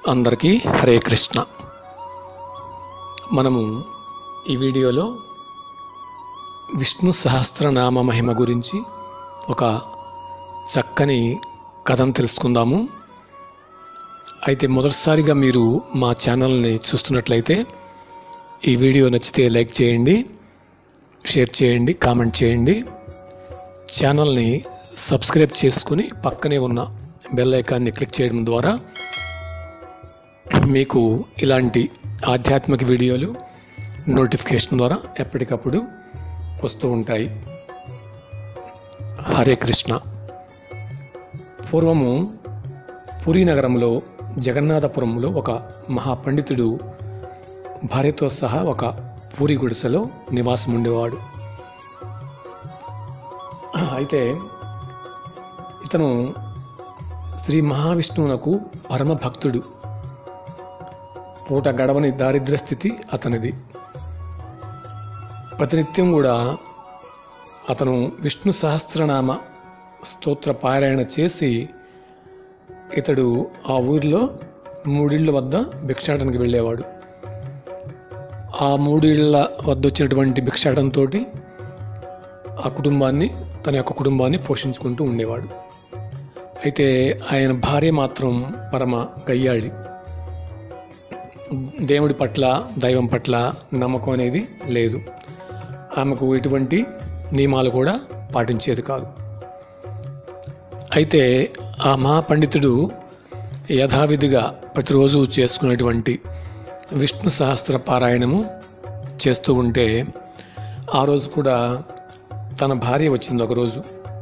అందరికీ హరే కృష్ణ మనము ఈ వీడియోలో విష్ణు సహస్రనామ మహిమ గురించి ఒక చక్కని కథను తెలుసుకుందాము అయితే మొదటిసారిగా మీరు మా ఛానల్ని చూస్తున్నట్లయితే ఈ వీడియో నచ్చితే లైక్ చేయండి షేర్ చేయండి కామెంట్ చేయండి ఛానల్ని సబ్స్క్రైబ్ చేసుకుని పక్కనే ఉన్న బెల్ ఐకాన్ని క్లిక్ చేయడం ద్వారా మీకు ఇలాంటి ఆధ్యాత్మిక వీడియోలు నోటిఫికేషన్ ద్వారా ఎప్పటికప్పుడు వస్తూ ఉంటాయి హరే కృష్ణ పూర్వము పురీ నగరంలో జగన్నాథపురంలో ఒక మహాపండితుడు భార్యతో సహా ఒక పూరి గుడిసెలో నివాసం ఉండేవాడు అయితే ఇతను శ్రీ మహావిష్ణువునకు పరమ భక్తుడు పూట గడవని దారిద్ర్య స్థితి అతనిది ప్రతినిత్యం కూడా అతను విష్ణు సహస్రనామ స్తోత్ర పారాయణ చేసి ఇతడు ఆ ఊరిలో మూడిళ్ళ వద్ద భిక్షాటనకి వెళ్ళేవాడు ఆ మూడిళ్ళ వద్ద వచ్చినటువంటి భిక్షాటంతో ఆ కుటుంబాన్ని తన యొక్క కుటుంబాన్ని పోషించుకుంటూ ఉండేవాడు అయితే ఆయన భార్య మాత్రం పరమ గయ్యాళి దేవుడి పట్ల దైవం పట్ల నమ్మకం అనేది లేదు ఆమెకు ఎటువంటి నియమాలు కూడా పాటించేది కాదు అయితే ఆ మహాపండితుడు యథావిధిగా ప్రతిరోజు చేసుకునేటువంటి విష్ణు సహస్ర పారాయణము చేస్తూ ఉంటే ఆ రోజు కూడా తన భార్య వచ్చింది ఒకరోజు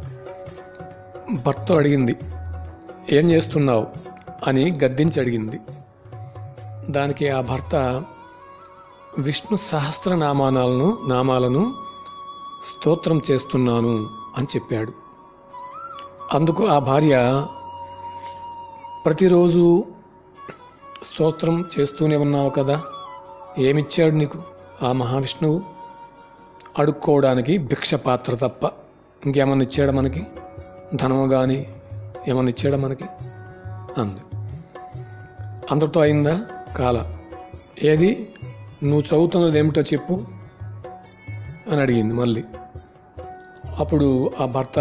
భర్త అడిగింది ఏం చేస్తున్నావు అని గద్దించి అడిగింది దానికి ఆ భర్త విష్ణు సహస్రనామాలను నామాలను స్తోత్రం చేస్తున్నాను అని చెప్పాడు అందుకు ఆ భార్య ప్రతిరోజు స్తోత్రం చేస్తూనే ఉన్నావు కదా ఏమిచ్చాడు నీకు ఆ మహావిష్ణువు అడుక్కోవడానికి భిక్ష పాత్ర తప్ప ఇంకేమన్నా ఇచ్చాడా మనకి ధనము కానీ ఏమన్నా ఇచ్చాడా మనకి అంది అందరితో అయిందా కాల ఏది నువ్వు చదువుతున్నది ఏమిటో చెప్పు అని అడిగింది మళ్ళీ అప్పుడు ఆ భర్త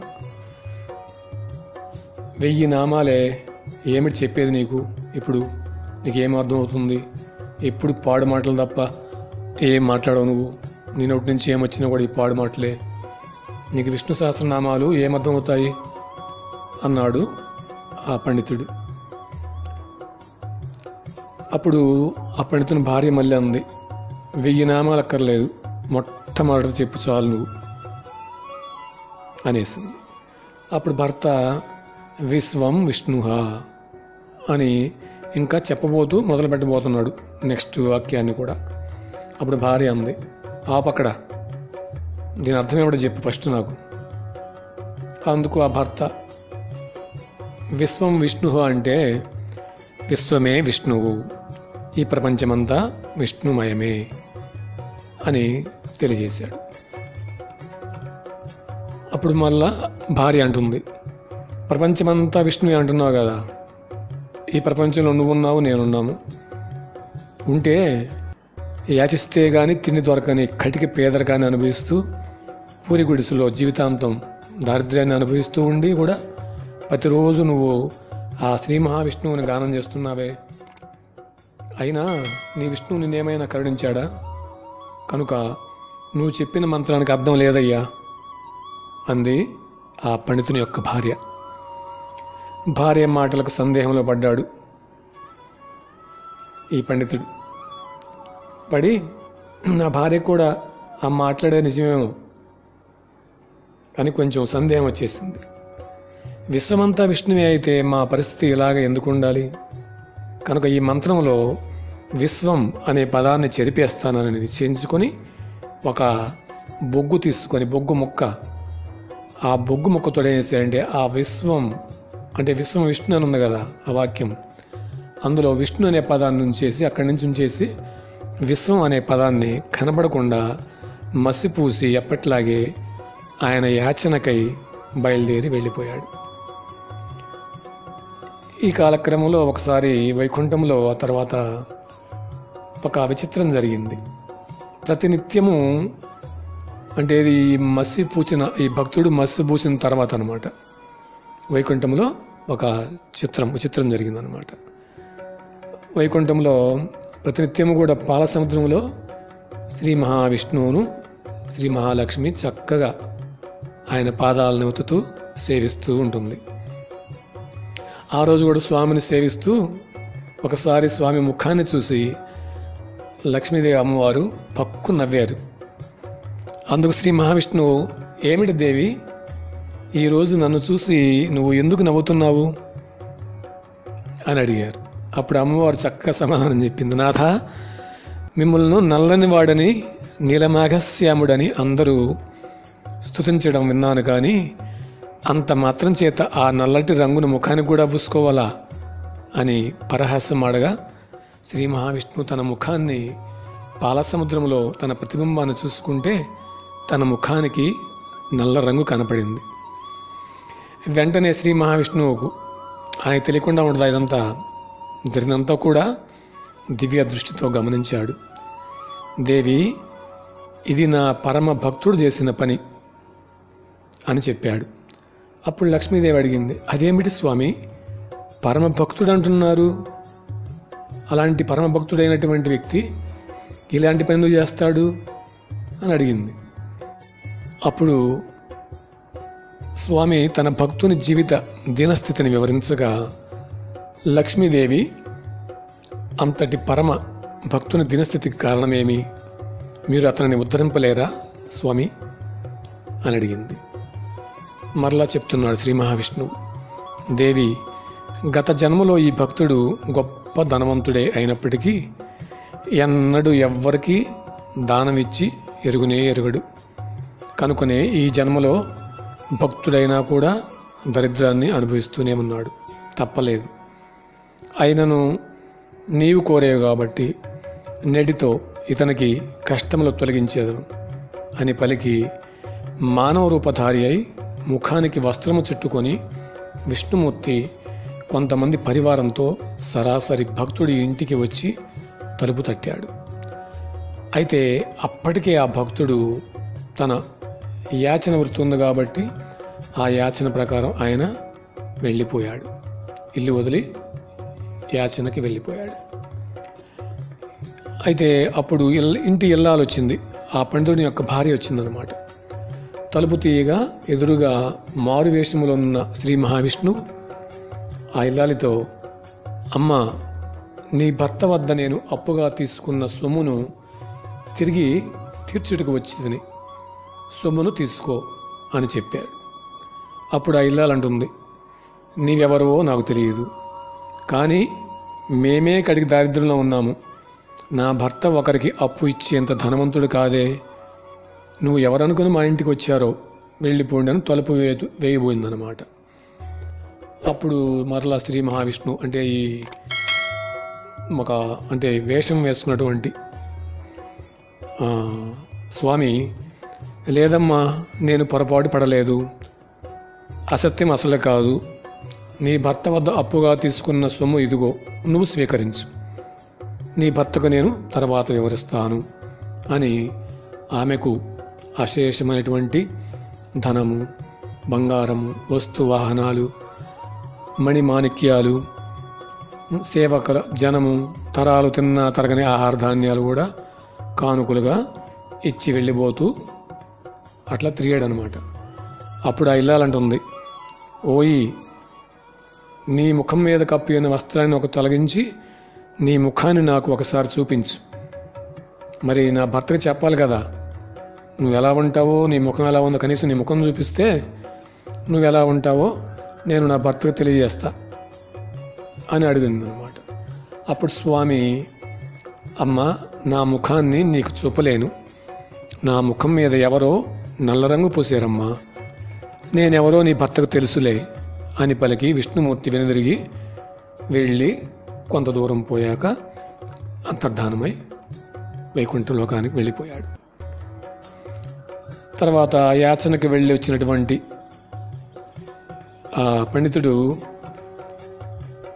వెయ్యి నామాలే ఏమిటి చెప్పేది నీకు ఇప్పుడు నీకు ఏం అర్థమవుతుంది ఎప్పుడు పాడు మాటలు తప్ప ఏం మాట్లాడవు నువ్వు నీ నోటి నుంచి ఏమొచ్చినా కూడా ఈ పాడు మాటలే నీకు విష్ణు సహస్రనామాలు ఏమర్థమవుతాయి అన్నాడు ఆ పండితుడు అప్పుడు ఆ పండితుని భార్య మళ్ళీ అంది వెయ్యి నామాలు అక్కర్లేదు మొట్టమొదటి చెప్పు చాలు నువ్వు అనేసింది అప్పుడు భర్త విశ్వం విష్ణుహ అని ఇంకా చెప్పబోతూ మొదలు పెట్టబోతున్నాడు నెక్స్ట్ వాక్యాన్ని కూడా అప్పుడు భార్య అంది ఆపక్కడ దీని అర్థం ఏమిటో చెప్పు ఫస్ట్ నాకు అందుకు ఆ భర్త విశ్వం విష్ణు అంటే విశ్వమే విష్ణువు ఈ ప్రపంచమంతా విష్ణుమయమే అని తెలియజేశాడు అప్పుడు మళ్ళా భార్య అంటుంది ప్రపంచమంతా విష్ణువే అంటున్నావు కదా ఈ ప్రపంచంలో నువ్వున్నావు నేనున్నాము ఉంటే యాచిస్తే కానీ తిండి దొరకని కటికి పేదరికాన్ని అనుభవిస్తూ పూరి గుడిసెలో జీవితాంతం దారిద్ర్యాన్ని అనుభవిస్తూ ఉండి కూడా ప్రతిరోజు నువ్వు ఆ శ్రీ మహావిష్ణువుని గానం చేస్తున్నావే అయినా నీ విష్ణువు నిన్నేమైనా కరుణించాడా కనుక నువ్వు చెప్పిన మంత్రానికి అర్థం లేదయ్యా అంది ఆ పండితుని యొక్క భార్య భార్య మాటలకు సందేహంలో పడ్డాడు ఈ పండితుడు పడి నా భార్య కూడా ఆ మాట్లాడే నిజమేమో అని కొంచెం సందేహం వచ్చేసింది విశ్వమంతా విష్ణువే అయితే మా పరిస్థితి ఇలాగ ఎందుకు ఉండాలి కనుక ఈ మంత్రంలో విశ్వం అనే పదాన్ని చెరిపేస్తానని నిశ్చయించుకొని ఒక బొగ్గు తీసుకొని బొగ్గు ముక్క ఆ బొగ్గు ముక్క తొడేసాడంటే ఆ విశ్వం అంటే విశ్వం విష్ణు అని ఉంది కదా ఆ వాక్యం అందులో విష్ణు అనే పదాన్ని ఉంచేసి అక్కడి నుంచి ఉంచేసి విశ్వం అనే పదాన్ని కనబడకుండా మసిపూసి ఎప్పట్లాగే ఆయన యాచనకై బయలుదేరి వెళ్ళిపోయాడు ఈ కాలక్రమంలో ఒకసారి వైకుంఠంలో ఆ తర్వాత ఒక విచిత్రం జరిగింది ప్రతినిత్యము అంటే ఇది మసి పూచిన ఈ భక్తుడు మసి పూసిన తర్వాత అనమాట వైకుంఠంలో ఒక చిత్రం చిత్రం జరిగిందనమాట వైకుంఠంలో ప్రతినిత్యము కూడా పాల సముద్రంలో శ్రీ మహావిష్ణువును శ్రీ మహాలక్ష్మి చక్కగా ఆయన పాదాలను ఒత్తుతూ సేవిస్తూ ఉంటుంది ఆ రోజు కూడా స్వామిని సేవిస్తూ ఒకసారి స్వామి ముఖాన్ని చూసి లక్ష్మీదేవి అమ్మవారు పక్కు నవ్వారు అందుకు శ్రీ మహావిష్ణువు ఏమిటి దేవి ఈరోజు నన్ను చూసి నువ్వు ఎందుకు నవ్వుతున్నావు అని అడిగారు అప్పుడు అమ్మవారు చక్కగా సమాధానం చెప్పింది నాథ మిమ్మల్ని నల్లని వాడని నీలమాఘశ్యాముడని అందరూ స్తుతించడం విన్నాను కానీ అంత మాత్రం చేత ఆ నల్లటి రంగును ముఖానికి కూడా పూసుకోవాలా అని పరహాసం ఆడగా శ్రీ మహావిష్ణువు తన ముఖాన్ని పాలసముద్రంలో తన ప్రతిబింబాన్ని చూసుకుంటే తన ముఖానికి నల్ల రంగు కనపడింది వెంటనే శ్రీ మహావిష్ణువుకు ఆయన తెలియకుండా ఉండదు ఇదంతా జరిగినంతా కూడా దివ్య దృష్టితో గమనించాడు దేవి ఇది నా పరమ భక్తుడు చేసిన పని అని చెప్పాడు అప్పుడు లక్ష్మీదేవి అడిగింది అదేమిటి స్వామి పరమ భక్తుడు అంటున్నారు అలాంటి పరమ భక్తుడైనటువంటి వ్యక్తి ఇలాంటి పనులు చేస్తాడు అని అడిగింది అప్పుడు స్వామి తన భక్తుని జీవిత దీనస్థితిని వివరించగా లక్ష్మీదేవి అంతటి పరమ భక్తుని దీనస్థితికి కారణమేమి మీరు అతనిని ఉద్ధరింపలేరా స్వామి అని అడిగింది మరలా చెప్తున్నాడు శ్రీ మహావిష్ణువు దేవి గత జన్మలో ఈ భక్తుడు గొప్ప ధనవంతుడే అయినప్పటికీ ఎన్నడూ ఎవ్వరికీ దానమిచ్చి ఎరుగునే ఎరుగడు కనుకనే ఈ జన్మలో భక్తుడైనా కూడా దరిద్రాన్ని అనుభవిస్తూనే ఉన్నాడు తప్పలేదు అయినను నీవు కోరేవు కాబట్టి నెడితో ఇతనికి కష్టములు తొలగించేదను అని పలికి మానవ రూపధారి అయి ముఖానికి వస్త్రము చుట్టుకొని విష్ణుమూర్తి కొంతమంది పరివారంతో సరాసరి భక్తుడి ఇంటికి వచ్చి తలుపు తట్టాడు అయితే అప్పటికే ఆ భక్తుడు తన యాచన వృత్తి ఉంది కాబట్టి ఆ యాచన ప్రకారం ఆయన వెళ్ళిపోయాడు ఇల్లు వదిలి యాచనకి వెళ్ళిపోయాడు అయితే అప్పుడు ఇల్- ఇంటి ఇల్లాలు వచ్చింది ఆ పండితుడి యొక్క భార్య వచ్చిందనమాట తలుపు తీయగా ఎదురుగా మారు వేషములో ఉన్న శ్రీ మహావిష్ణు ఆ ఇల్లాలితో అమ్మ నీ భర్త వద్ద నేను అప్పుగా తీసుకున్న సొమ్మును తిరిగి తీర్చుటకు వచ్చిందని సొమ్మును తీసుకో అని చెప్పారు అప్పుడు ఆ ఇల్లాలంటుంది నీవెవరో నాకు తెలియదు కానీ మేమే కడిగి దారిద్ర్యంలో ఉన్నాము నా భర్త ఒకరికి అప్పు ఇచ్చేంత ధనవంతుడు కాదే నువ్వు ఎవరనుకుని మా ఇంటికి వచ్చారో వెళ్ళిపోండి అని తలుపు వేయదు వేయబోయిందనమాట అప్పుడు మరలా శ్రీ మహావిష్ణు అంటే ఈ ఒక అంటే వేషం వేసుకున్నటువంటి ఆ, స్వామి లేదమ్మా నేను పొరపాటు పడలేదు అసత్యం అసలే కాదు నీ భర్త వద్ద అప్పుగా తీసుకున్న సొమ్ము ఇదిగో నువ్వు స్వీకరించు నీ భర్తకు నేను తర్వాత వివరిస్తాను అని ఆమెకు అశేషమైనటువంటి ధనము బంగారము వస్తు వాహనాలు మణిమాణిక్యాలు సేవకుల జనము తరాలు తిన్న తరగని ఆహార ధాన్యాలు కూడా కానుకలుగా ఇచ్చి వెళ్ళిపోతూ అట్లా తిరిగాడు అనమాట అప్పుడు ఆ ఇల్లాలంటుంది ఓయి నీ ముఖం మీద కప్పిన వస్త్రాన్ని ఒక తొలగించి నీ ముఖాన్ని నాకు ఒకసారి చూపించు మరి నా భర్తకి చెప్పాలి కదా నువ్వు ఎలా ఉంటావో నీ ముఖం ఎలా ఉందో కనీసం నీ ముఖం చూపిస్తే నువ్వు ఎలా ఉంటావో నేను నా భర్తకు తెలియజేస్తా అని అడిగింది అనమాట అప్పుడు స్వామి అమ్మ నా ముఖాన్ని నీకు చూపలేను నా ముఖం మీద ఎవరో నల్ల రంగు పూసారమ్మా నేనెవరో నీ భర్తకు తెలుసులే అని పలికి విష్ణుమూర్తి వెనుదిరిగి వెళ్ళి కొంత దూరం పోయాక అంతర్ధానమై వైకుంఠ లోకానికి వెళ్ళిపోయాడు తర్వాత యాచనకి వెళ్ళి వచ్చినటువంటి ఆ పండితుడు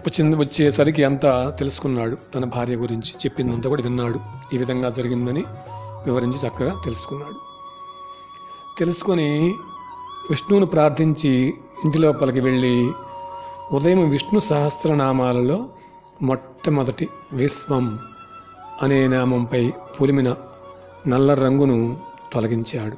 వచ్చింది వచ్చేసరికి అంతా తెలుసుకున్నాడు తన భార్య గురించి చెప్పిందంతా కూడా విన్నాడు ఈ విధంగా జరిగిందని వివరించి చక్కగా తెలుసుకున్నాడు తెలుసుకొని విష్ణువును ప్రార్థించి ఇంటి లోపలికి వెళ్ళి ఉదయం విష్ణు సహస్రనామాలలో మొట్టమొదటి విశ్వం అనే నామంపై పులిమిన నల్ల రంగును తొలగించాడు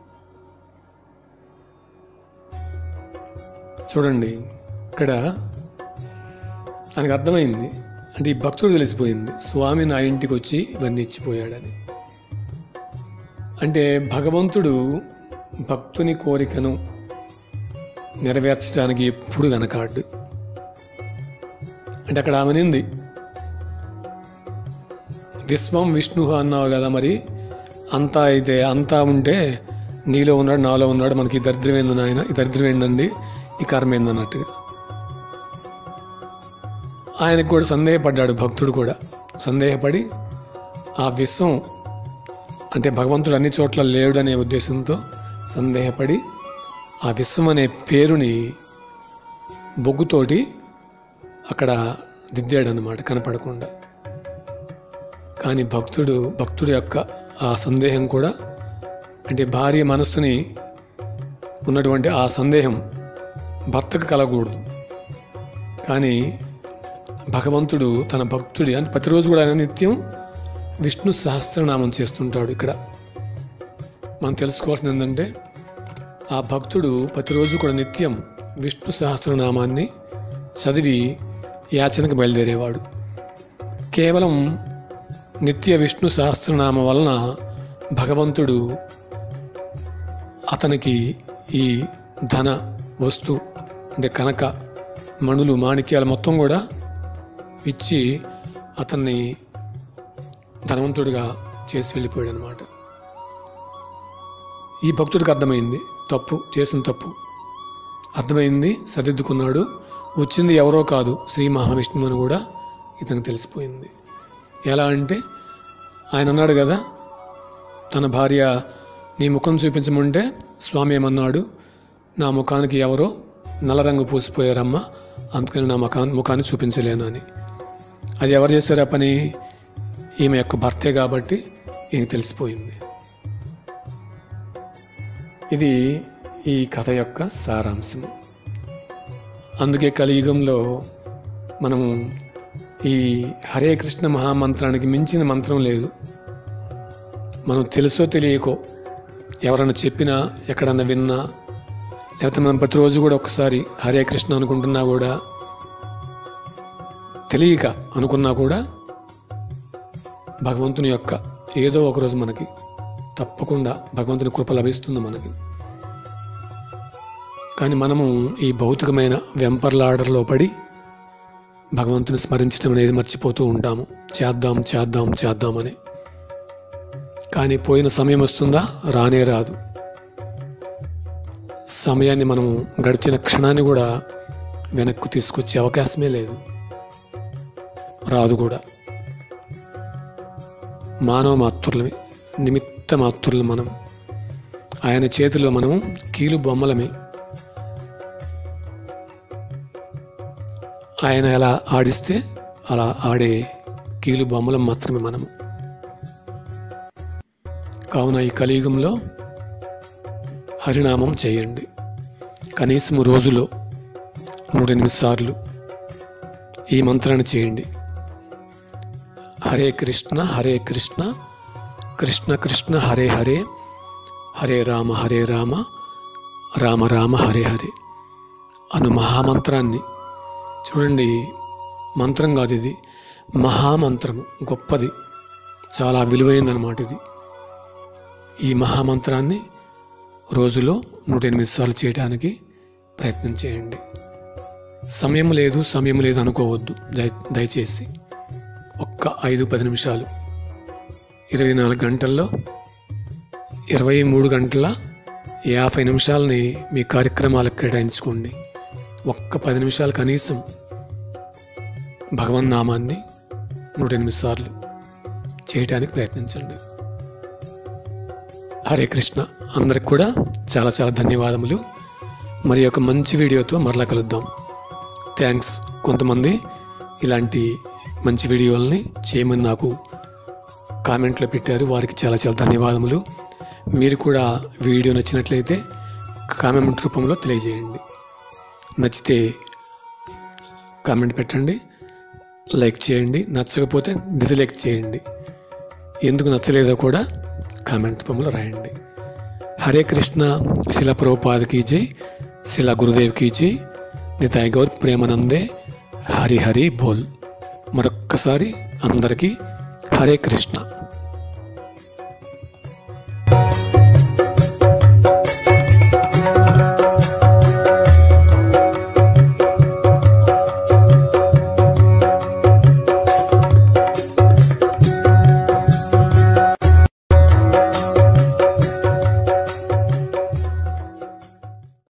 చూడండి ఇక్కడ ఆయనకు అర్థమైంది అంటే ఈ భక్తుడు తెలిసిపోయింది స్వామి నా ఇంటికి వచ్చి ఇవన్నీ ఇచ్చిపోయాడని అంటే భగవంతుడు భక్తుని కోరికను నెరవేర్చడానికి ఎప్పుడు వెనకాడు అంటే అక్కడ ఆమెనింది విశ్వం విష్ణు అన్నావు కదా మరి అంతా అయితే అంతా ఉంటే నీలో ఉన్నాడు నాలో ఉన్నాడు మనకి ఈ దరిద్రం ఏంది నాయన ఈ దరిద్రం ఏందండి ఈ కర్మ ఏందన్నట్టుగా ఆయనకు కూడా సందేహపడ్డాడు భక్తుడు కూడా సందేహపడి ఆ విశ్వం అంటే భగవంతుడు అన్ని చోట్ల లేడు అనే ఉద్దేశంతో సందేహపడి ఆ విశ్వం అనే పేరుని బొగ్గుతోటి అక్కడ దిద్దాడనమాట కనపడకుండా కానీ భక్తుడు భక్తుడి యొక్క ఆ సందేహం కూడా అంటే భార్య మనస్సుని ఉన్నటువంటి ఆ సందేహం భర్తకు కలగకూడదు కానీ భగవంతుడు తన భక్తుడి అంటే ప్రతిరోజు కూడా ఆయన నిత్యం విష్ణు సహస్రనామం చేస్తుంటాడు ఇక్కడ మనం తెలుసుకోవాల్సింది ఏంటంటే ఆ భక్తుడు ప్రతిరోజు కూడా నిత్యం విష్ణు సహస్రనామాన్ని చదివి యాచనకు బయలుదేరేవాడు కేవలం నిత్య విష్ణు సహస్రనామం వలన భగవంతుడు అతనికి ఈ ధన వస్తు అంటే కనక మణులు మాణిక్యాలు మొత్తం కూడా ఇచ్చి అతన్ని ధనవంతుడిగా చేసి వెళ్ళిపోయాడు అనమాట ఈ భక్తుడికి అర్థమైంది తప్పు చేసిన తప్పు అర్థమైంది సరిదిద్దుకున్నాడు వచ్చింది ఎవరో కాదు శ్రీ మహావిష్ణువు అని కూడా ఇతనికి తెలిసిపోయింది ఎలా అంటే ఆయన అన్నాడు కదా తన భార్య నీ ముఖం చూపించమంటే స్వామి ఏమన్నాడు నా ముఖానికి ఎవరో నల్ల రంగు పూసిపోయారమ్మా అందుకని నా ముఖాన్ని ముఖాన్ని చూపించలేను అని అది ఎవరు చేశారు ఆ పని ఈమె యొక్క భర్తే కాబట్టి ఈయనకి తెలిసిపోయింది ఇది ఈ కథ యొక్క సారాంశం అందుకే కలియుగంలో మనము ఈ హరే కృష్ణ మహామంత్రానికి మించిన మంత్రం లేదు మనం తెలుసో తెలియకో ఎవరైనా చెప్పినా ఎక్కడన్నా విన్నా లేకపోతే మనం ప్రతిరోజు కూడా ఒకసారి హరే కృష్ణ అనుకుంటున్నా కూడా తెలియక అనుకున్నా కూడా భగవంతుని యొక్క ఏదో ఒకరోజు మనకి తప్పకుండా భగవంతుని కృప లభిస్తుంది మనకి కానీ మనము ఈ భౌతికమైన వెంపర్లాడర్లో పడి భగవంతుని స్మరించడం అనేది మర్చిపోతూ ఉంటాము చేద్దాం చేద్దాం చేద్దామని కానీ పోయిన సమయం వస్తుందా రానే రాదు సమయాన్ని మనం గడిచిన క్షణాన్ని కూడా వెనక్కు తీసుకొచ్చే అవకాశమే లేదు రాదు కూడా మానవ మాతృలమే నిమిత్త మాతృలు మనం ఆయన చేతిలో మనం కీలు బొమ్మలమే ఆయన ఎలా ఆడిస్తే అలా ఆడే కీలు బొమ్మలం మాత్రమే మనము కావున ఈ కలియుగంలో హరినామం చేయండి కనీసం రోజులో మూడెనిమిది సార్లు ఈ మంత్రాన్ని చేయండి హరే కృష్ణ హరే కృష్ణ కృష్ణ కృష్ణ హరే హరే హరే రామ హరే రామ రామ రామ హరే హరే అను మహామంత్రాన్ని చూడండి మంత్రం కాదు ఇది మహామంత్రము గొప్పది చాలా విలువైందనమాట ఇది ఈ మహామంత్రాన్ని రోజులో నూట ఎనిమిది సార్లు చేయడానికి ప్రయత్నం చేయండి సమయం లేదు సమయం లేదు అనుకోవద్దు దయ దయచేసి ఒక్క ఐదు పది నిమిషాలు ఇరవై నాలుగు గంటల్లో ఇరవై మూడు గంటల యాభై నిమిషాలని మీ కార్యక్రమాలకు కేటాయించుకోండి ఒక్క పది నిమిషాలు కనీసం భగవన్నామాన్ని నూట ఎనిమిది సార్లు చేయటానికి ప్రయత్నించండి హరే కృష్ణ అందరికి కూడా చాలా చాలా ధన్యవాదములు మరి ఒక మంచి వీడియోతో మరలా కలుద్దాం థ్యాంక్స్ కొంతమంది ఇలాంటి మంచి వీడియోలని చేయమని నాకు కామెంట్లో పెట్టారు వారికి చాలా చాలా ధన్యవాదములు మీరు కూడా వీడియో నచ్చినట్లయితే కామెంట్ రూపంలో తెలియజేయండి నచ్చితే కామెంట్ పెట్టండి లైక్ చేయండి నచ్చకపోతే డిస్లైక్ చేయండి ఎందుకు నచ్చలేదో కూడా కామెంట్ రూపంలో రాయండి హరే కృష్ణ శిల ప్రభుపాదకి జై శిల గురుదేవ్కి జై నితాయ్ గౌర్ ప్రేమనందే హరి హరి బోల్ మరొక్కసారి అందరికీ హరే కృష్ణ